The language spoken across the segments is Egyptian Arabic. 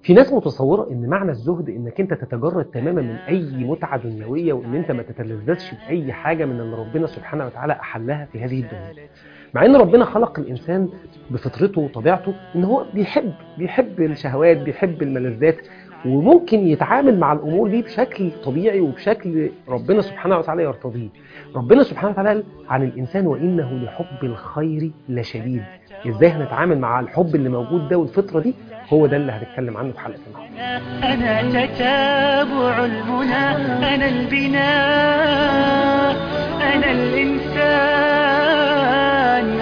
في ناس متصورة ان معنى الزهد انك انت تتجرد تماما من اي متعة دنيوية وان انت ما تتلذذش باي حاجة من اللي ربنا سبحانه وتعالى احلها في هذه الدنيا مع ان ربنا خلق الانسان بفطرته وطبيعته ان هو بيحب بيحب الشهوات بيحب الملذات وممكن يتعامل مع الامور دي بشكل طبيعي وبشكل ربنا سبحانه وتعالى يرتضيه ربنا سبحانه وتعالى قال عن الانسان وانه لحب الخير لشديد ازاي هنتعامل مع الحب اللي موجود ده والفطره دي هو ده اللي هنتكلم عنه في حلقه النهارده أنا تتابع المنى أنا البناء أنا الإنسان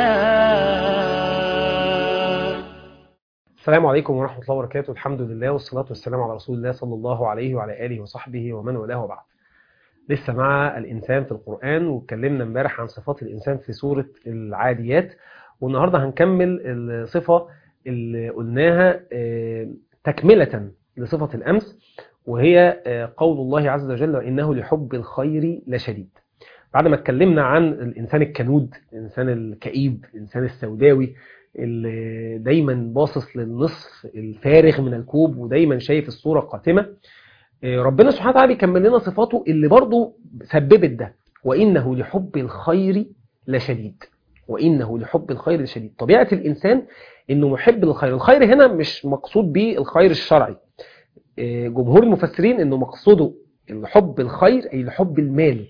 أنا السلام عليكم ورحمه الله وبركاته الحمد لله والصلاه والسلام على رسول الله صلى الله عليه وعلى اله وصحبه ومن والاه وبعد لسه مع الانسان في القران واتكلمنا امبارح عن صفات الانسان في سوره العاديات والنهارده هنكمل الصفه اللي قلناها آه، تكمله لصفه الامس وهي آه، قول الله عز وجل وانه لحب الخير لشديد بعد ما اتكلمنا عن الانسان الكنود الانسان الكئيب الانسان السوداوي اللي دايما باصص للنصف الفارغ من الكوب ودايما شايف الصوره قاتمه آه، ربنا سبحانه وتعالى بيكمل لنا صفاته اللي برضه سببت ده وانه لحب الخير لشديد وانه لحب الخير لشديد طبيعه الانسان انه محب للخير الخير هنا مش مقصود به الخير الشرعي آه، جمهور المفسرين انه مقصوده حب الخير اي لحب المال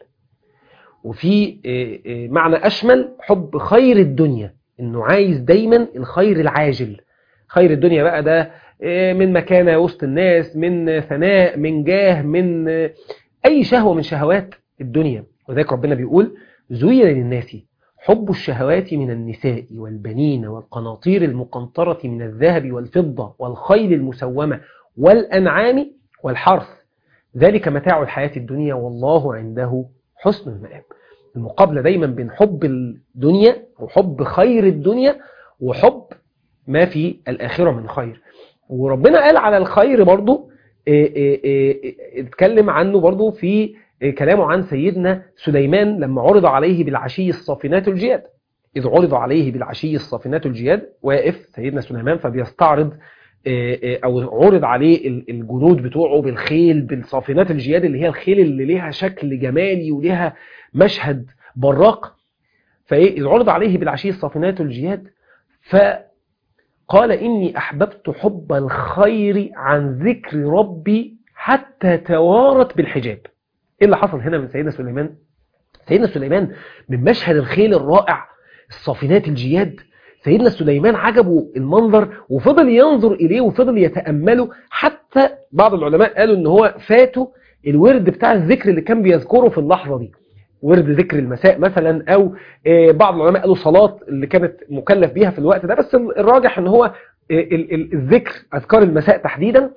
وفي آه، آه، معنى اشمل حب خير الدنيا انه عايز دايما الخير العاجل خير الدنيا بقى ده آه، من مكانه وسط الناس من ثناء من جاه من آه، اي شهوه من شهوات الدنيا وذلك ربنا بيقول زين للناس حب الشهوات من النساء والبنين والقناطير المقنطرة من الذهب والفضة والخيل المسومة والأنعام والحرث ذلك متاع الحياة الدنيا والله عنده حسن المآب المقابلة دايما بين حب الدنيا وحب خير الدنيا وحب ما في الآخرة من خير وربنا قال على الخير برضو إيه إيه إيه اتكلم عنه برضو في كلامه عن سيدنا سليمان لما عرض عليه بالعشي الصافنات الجياد إذ عرض عليه بالعشي الصافنات الجياد واقف سيدنا سليمان فبيستعرض آه، آه، أو عرض عليه ال- الجنود بتوعه بالخيل بالصافنات الجياد اللي هي الخيل اللي ليها شكل جمالي وليها مشهد براق فإيه إذ عرض عليه بالعشي الصافنات الجياد فقال إني أحببت حب الخير عن ذكر ربي حتى توارت بالحجاب ايه اللي حصل هنا من سيدنا سليمان سيدنا سليمان من مشهد الخيل الرائع الصافنات الجياد سيدنا سليمان عجبه المنظر وفضل ينظر إليه وفضل يتأمله حتى بعض العلماء قالوا إن هو فاته الورد بتاع الذكر اللي كان بيذكره في اللحظة دي ورد ذكر المساء مثلا أو آه، بعض العلماء قالوا صلاة اللي كانت مكلف بيها في الوقت ده بس الراجح إن هو آه، ال- ال- الذكر أذكار المساء تحديدا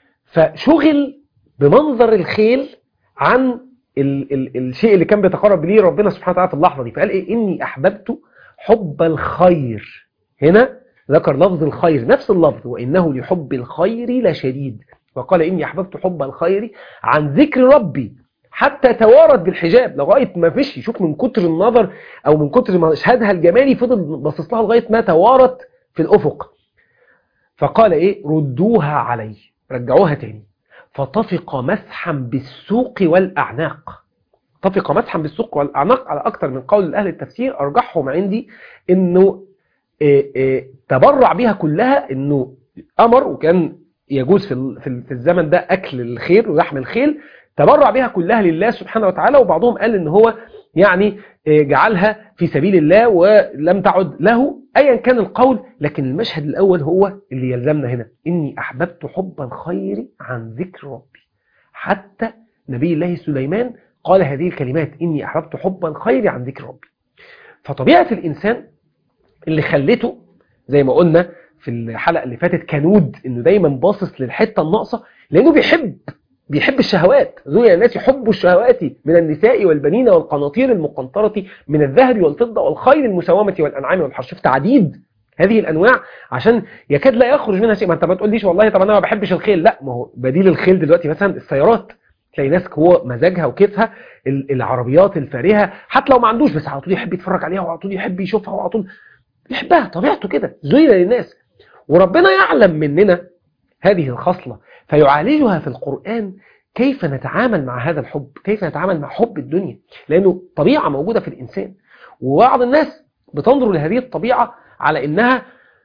فشغل بمنظر الخيل عن ال ال الشيء اللي كان بيتقرب ليه ربنا سبحانه وتعالى في اللحظه دي فقال ايه اني احببت حب الخير هنا ذكر لفظ الخير نفس اللفظ وانه لحب الخير لشديد وقال اني احببت حب الخير عن ذكر ربي حتى توارت بالحجاب لغايه ما فيش يشوف من كتر النظر او من كتر مشهدها الجمالي فضل باصص لها لغايه ما توارت في الافق فقال ايه ردوها علي رجعوها تاني فطفق مسحا بالسوق والأعناق طفق مسحا بالسوق والأعناق على أكثر من قول أهل التفسير أرجحهم عندي أنه إيه إيه تبرع بها كلها أنه أمر وكان يجوز في ال- في ال- في الزمن ده أكل الخيل ولحم الخيل تبرع بها كلها لله سبحانه وتعالى وبعضهم قال ان هو يعني إيه، جعلها في سبيل الله ولم تعد له ايا كان القول لكن المشهد الاول هو اللي يلزمنا هنا اني احببت حب الخير عن ذكر ربي حتى نبي الله سليمان قال هذه الكلمات اني احببت حب الخير عن ذكر ربي فطبيعه الانسان اللي خلته زي ما قلنا في الحلقه اللي فاتت كنود انه دايما باصص للحته الناقصه لانه بيحب بيحب الشهوات زوي الناس يحب الشهوات من النساء والبنين والقناطير المقنطرة من الذهب والفضة والخيل المسومة والأنعام والحرث شوف تعديد هذه الأنواع عشان يكاد لا يخرج منها شيء ما أنت ما تقوليش والله طب أنا ما بحبش الخيل لا ما هو بديل الخيل دلوقتي مثلا السيارات تلاقي ناس هو مزاجها وكيفها ال- العربيات الفارهة حتى لو ما عندوش بس على طول يحب يتفرج عليها وعلى طول يحب يشوفها وعلى طول يحبها طبيعته كده زين للناس وربنا يعلم مننا هذه الخصلة فيعالجها في القرآن كيف نتعامل مع هذا الحب كيف نتعامل مع حب الدنيا لأنه طبيعة موجودة في الإنسان وبعض الناس بتنظر لهذه الطبيعة على إنها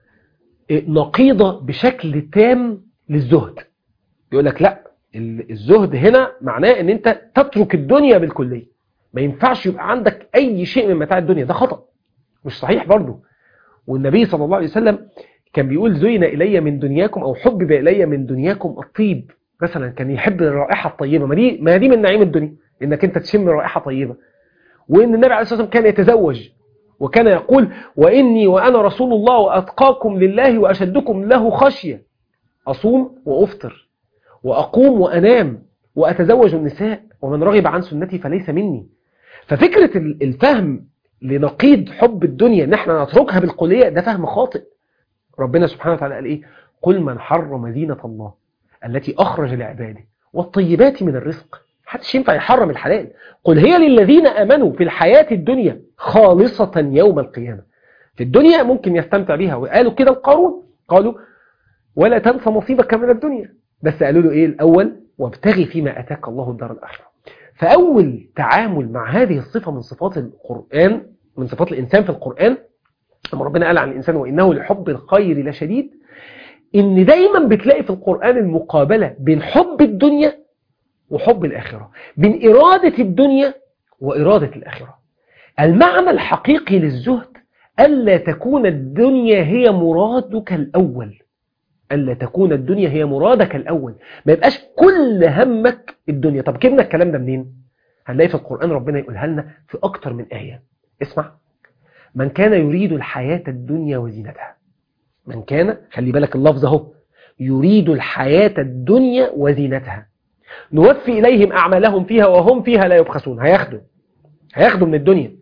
نقيضة بشكل تام للزهد يقول لك لا الزهد هنا معناه ان انت تترك الدنيا بالكلية ما ينفعش يبقى عندك اي شيء من متاع الدنيا ده خطأ مش صحيح برضه والنبي صلى الله عليه وسلم كان بيقول زين إلي من دنياكم أو حبب إلي من دنياكم الطيب مثلا كان يحب الرائحة الطيبة ما دي, ما دي من نعيم الدنيا إنك أنت تشم رائحة طيبة وإن النبي عليه الصلاة والسلام كان يتزوج وكان يقول وإني وأنا رسول الله وأتقاكم لله وأشدكم له خشية أصوم وأفطر وأقوم وأنام وأتزوج النساء ومن رغب عن سنتي فليس مني ففكرة الفهم لنقيض حب الدنيا ان احنا نتركها بالكلية ده فهم خاطئ ربنا سبحانه وتعالى قال ايه قل من حرم زينة الله التي اخرج لعباده والطيبات من الرزق محدش ينفع يحرم الحلال قل هي للذين امنوا في الحياة الدنيا خالصة يوم القيامة في الدنيا ممكن يستمتع بها وقالوا كده القارون قالوا ولا تنسى نصيبك من الدنيا بس قالوا له ايه الاول وابتغي فيما اتاك الله الدار الاخره فأول تعامل مع هذه الصفة من صفات القرآن من صفات الإنسان في القرآن لما ربنا قال عن الإنسان وإنه لحب الخير لشديد إن دايما بتلاقي في القرآن المقابلة بين حب الدنيا وحب الآخرة بين إرادة الدنيا وإرادة الآخرة المعنى الحقيقي للزهد ألا تكون الدنيا هي مرادك الأول ألا تكون الدنيا هي مرادك الأول ما يبقاش كل همك الدنيا طب جبنا الكلام ده منين هنلاقي في القرآن ربنا يقولها لنا في أكتر من آية اسمع من كان يريد الحياة الدنيا وزينتها من كان خلي بالك اللفظ اهو يريد الحياة الدنيا وزينتها نوفي إليهم أعمالهم فيها وهم فيها لا يبخسون هياخدوا هياخدوا من الدنيا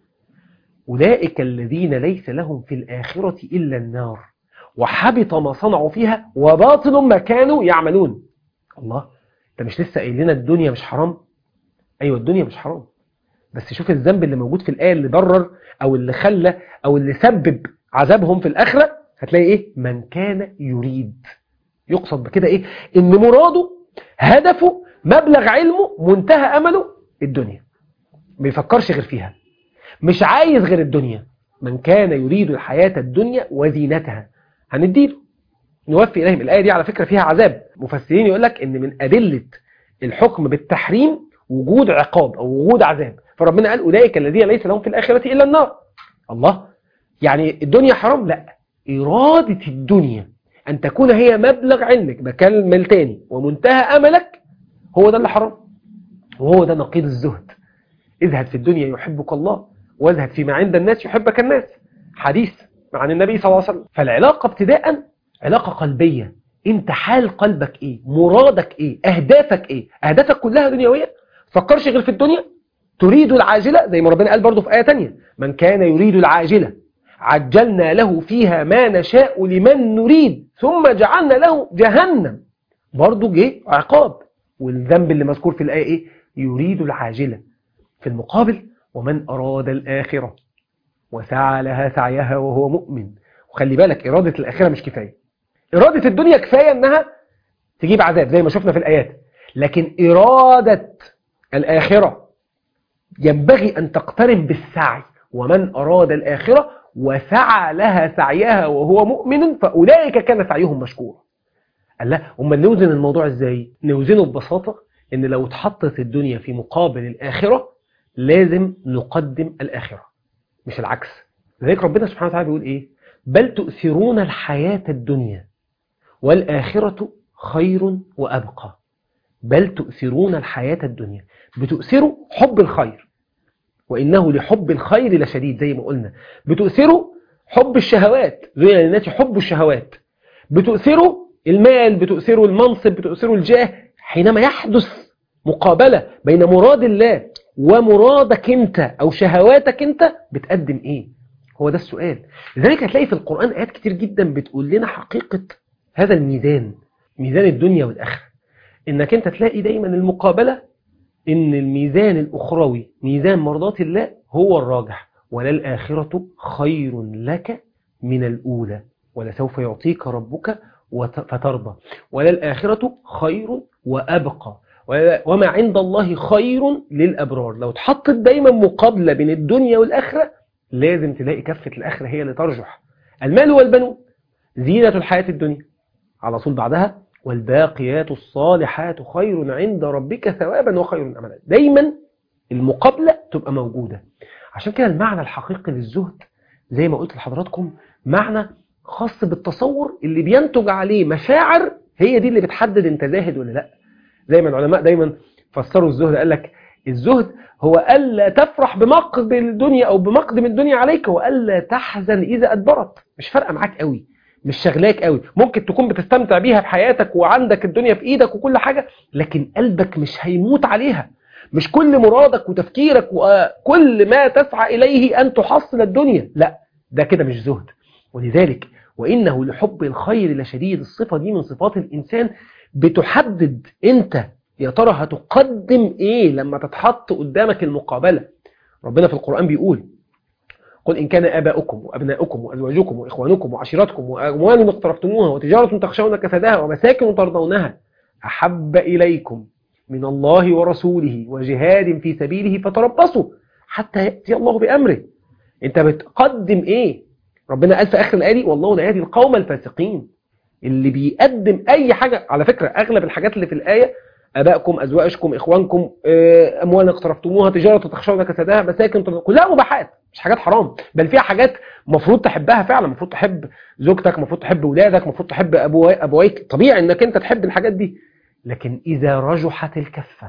أولئك الذين ليس لهم في الآخرة إلا النار وحبط ما صنعوا فيها وباطل ما كانوا يعملون الله انت مش لسه قايل لنا الدنيا مش حرام ايوه الدنيا مش حرام بس شوف الذنب اللي موجود في الآية اللي ضرر او اللي خلى او اللي سبب عذابهم في الآخرة هتلاقي ايه من كان يريد يقصد بكده ايه ان مراده هدفه مبلغ علمه منتهى امله الدنيا ما بيفكرش غير فيها مش عايز غير الدنيا من كان يريد الحياة الدنيا وزينتها هنديله نوفي إليهم الآية دي على فكرة فيها عذاب مفسرين يقول لك إن من أدلة الحكم بالتحريم وجود عقاب أو وجود عذاب فربنا قال أولئك الذين ليس لهم في الآخرة إلا النار الله يعني الدنيا حرام لا إرادة الدنيا أن تكون هي مبلغ علمك بكلمة تاني ومنتهى أملك هو ده اللي حرام وهو ده نقيض الزهد اذهب في الدنيا يحبك الله واذهب فيما عند الناس يحبك الناس حديث عن النبي صلى الله عليه وسلم فالعلاقة ابتداء علاقة قلبية انت حال قلبك ايه مرادك ايه اهدافك ايه اهدافك كلها دنيوية فكرش غير في الدنيا تريد العاجلة زي ما ربنا قال برضو في آية تانية من كان يريد العاجلة عجلنا له فيها ما نشاء لمن نريد ثم جعلنا له جهنم برضو جه عقاب والذنب اللي مذكور في الآية ايه يريد العاجلة في المقابل ومن أراد الآخرة وسعى لها سعيها وهو مؤمن وخلي بالك إرادة الآخرة مش كفاية إرادة الدنيا كفاية أنها تجيب عذاب زي ما شفنا في الآيات لكن إرادة الآخرة ينبغي أن تقترن بالسعي ومن أراد الآخرة وسعى لها سعيها وهو مؤمن فأولئك كان سعيهم مشكورا قال لا أما نوزن الموضوع إزاي نوزنه ببساطة إن لو اتحطت الدنيا في مقابل الآخرة لازم نقدم الآخرة مش العكس لذلك ربنا سبحانه وتعالى بيقول إيه بل تؤثرون الحياة الدنيا والآخرة خير وأبقى بل تؤثرون الحياة الدنيا بتؤثروا حب الخير وإنه لحب الخير لشديد زي ما قلنا بتؤثروا حب الشهوات زي للناس حب الشهوات بتؤثروا المال بتؤثروا المنصب بتؤثروا الجاه حينما يحدث مقابلة بين مراد الله ومرادك انت او شهواتك انت بتقدم ايه هو ده السؤال لذلك هتلاقي في القرآن آيات كتير جدا بتقول لنا حقيقة هذا الميزان ميزان الدنيا والآخرة انك انت تلاقي دايما المقابلة ان الميزان الأخروي ميزان مرضات الله هو الراجح وللآخرة خير لك من الأولى ولسوف يعطيك ربك وت- فترضى وللآخرة خير وأبقى ولا- وما عند الله خير للأبرار لو اتحطت دايما مقابلة بين الدنيا والآخرة لازم تلاقي كفة الآخرة هي اللي ترجح المال والبنون زينة الحياة الدنيا على طول بعدها والباقيات الصالحات خير عند ربك ثوابا وخير أملا دايما المقابلة تبقى موجودة عشان كده المعنى الحقيقي للزهد زي ما قلت لحضراتكم معنى خاص بالتصور اللي بينتج عليه مشاعر هي دي اللي بتحدد انت زاهد ولا لا زي ما العلماء دايما فسروا الزهد قال لك الزهد هو ألا تفرح بمقد الدنيا أو بمقدم الدنيا عليك وألا تحزن إذا أدبرت مش فارقة معاك قوي مش شغلاك قوي ممكن تكون بتستمتع بيها في حياتك وعندك الدنيا في إيدك وكل حاجة لكن قلبك مش هيموت عليها مش كل مرادك وتفكيرك وكل ما تسعى إليه أن تحصل الدنيا لا ده كده مش زهد ولذلك وإنه لحب الخير لشديد الصفة دي من صفات الإنسان بتحدد أنت يا ترى هتقدم إيه لما تتحط قدامك المقابلة ربنا في القرآن بيقول قل إن كان آباؤكم وأبناؤكم وأزواجكم وإخوانكم وعشيرتكم وأموال اقترفتموها وتجارة تخشون كسادها ومساكن ترضونها أحب إليكم من الله ورسوله وجهاد في سبيله فتربصوا حتى يأتي الله بأمره أنت بتقدم إيه ربنا قال في آخر الآية دي والله لا يهدي القوم الفاسقين اللي بيقدم أي حاجة على فكرة أغلب الحاجات اللي في الآية أبائكم أزواجكم إخوانكم آه، أموال اقترفتموها تجارة تخشون كسادها مساكن ترضونها. كلها مباحات مش حاجات حرام بل فيها حاجات مفروض تحبها فعلا مفروض تحب زوجتك مفروض تحب ولادك مفروض تحب أبو أبويك طبيعي إنك أنت تحب الحاجات دي لكن إذا رجحت الكفة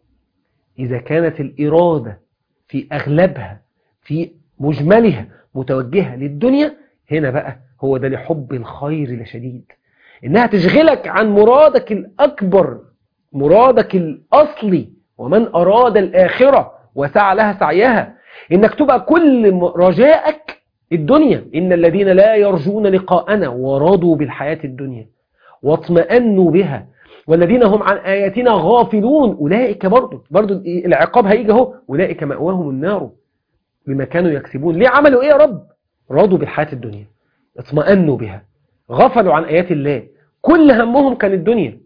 إذا كانت الإرادة في أغلبها في مجملها متوجهة للدنيا هنا بقى هو ده لحب الخير لشديد إنها تشغلك عن مرادك الأكبر مرادك الأصلي ومن أراد الآخرة وسعى لها سعيها إنك تبقى كل م- رجائك الدنيا إن الذين لا يرجون لقاءنا ورضوا بالحياة الدنيا واطمأنوا بها والذين هم عن آياتنا غافلون أولئك برضو برضو العقاب هيجي اهو أولئك مأواهم النار بما كانوا يكسبون ليه عملوا إيه يا رب رضوا بالحياة الدنيا اطمأنوا بها غفلوا عن آيات الله كل همهم كان الدنيا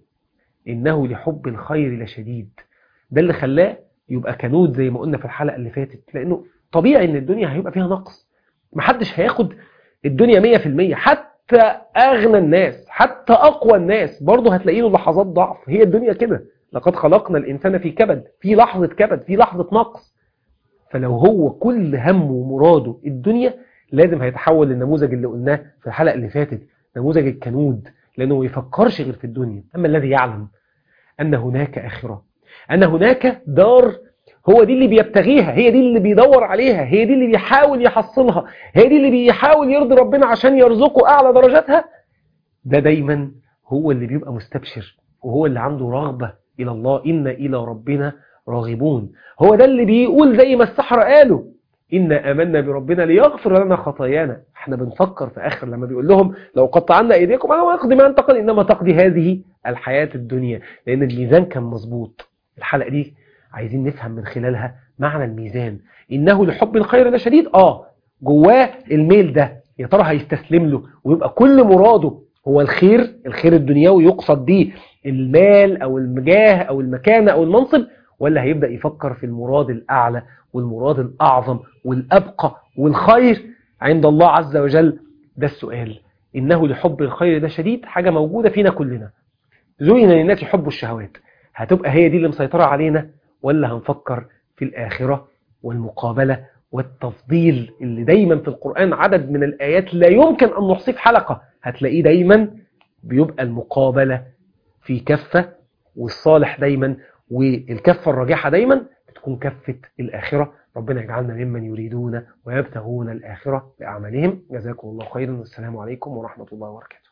إنه لحب الخير لشديد ده اللي خلاه يبقى كنود زي ما قلنا في الحلقة اللي فاتت لأنه طبيعي إن الدنيا هيبقى فيها نقص محدش هياخد الدنيا مية في المية حتى أغنى الناس حتى أقوى الناس برضه هتلاقي له لحظات ضعف هي الدنيا كده لقد خلقنا الإنسان في كبد في لحظة كبد في لحظة نقص فلو هو كل همه ومراده الدنيا لازم هيتحول للنموذج اللي قلناه في الحلقة اللي فاتت نموذج الكنود لأنه ما يفكرش غير في الدنيا أما الذي يعلم أن هناك آخرة أن هناك دار هو دي اللي بيبتغيها هي دي اللي بيدور عليها هي دي اللي بيحاول يحصلها هي دي اللي بيحاول يرضي ربنا عشان يرزقه أعلى درجاتها ده دايما هو اللي بيبقى مستبشر وهو اللي عنده رغبة إلى الله إن إلى ربنا راغبون هو ده اللي بيقول زي ما السحرة قالوا إنا آمنا بربنا ليغفر لنا خطايانا احنا بنفكر في آخر لما بيقول لهم لو قطعنا أيديكم أنا ويقضي ما انتقل إنما تقضي هذه الحياة الدنيا لأن الميزان كان مظبوط الحلقة دي عايزين نفهم من خلالها معنى الميزان إنه لحب الخير لشديد آه جواه الميل ده يا ترى هيستسلم له ويبقى كل مراده هو الخير الخير الدنيوي يقصد بيه المال أو المجاه أو المكانة أو المنصب ولا هيبدأ يفكر في المراد الأعلى والمراد الأعظم والأبقى والخير عند الله عز وجل ده السؤال إنه لحب الخير ده شديد حاجة موجودة فينا كلنا زين للناس حب الشهوات هتبقى هي دي اللي مسيطرة علينا ولا هنفكر في الآخرة والمقابلة والتفضيل اللي دايما في القرآن عدد من الآيات لا يمكن أن نحصيه في حلقة هتلاقيه دايما بيبقى المقابلة في كفة والصالح دايما والكفة الراجحة دايما بتكون كفة الآخرة ربنا يجعلنا ممن يريدون ويبتغون الآخرة بأعمالهم جزاكم الله خيرا والسلام عليكم ورحمة الله وبركاته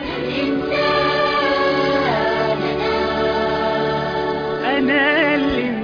أنا الإنسان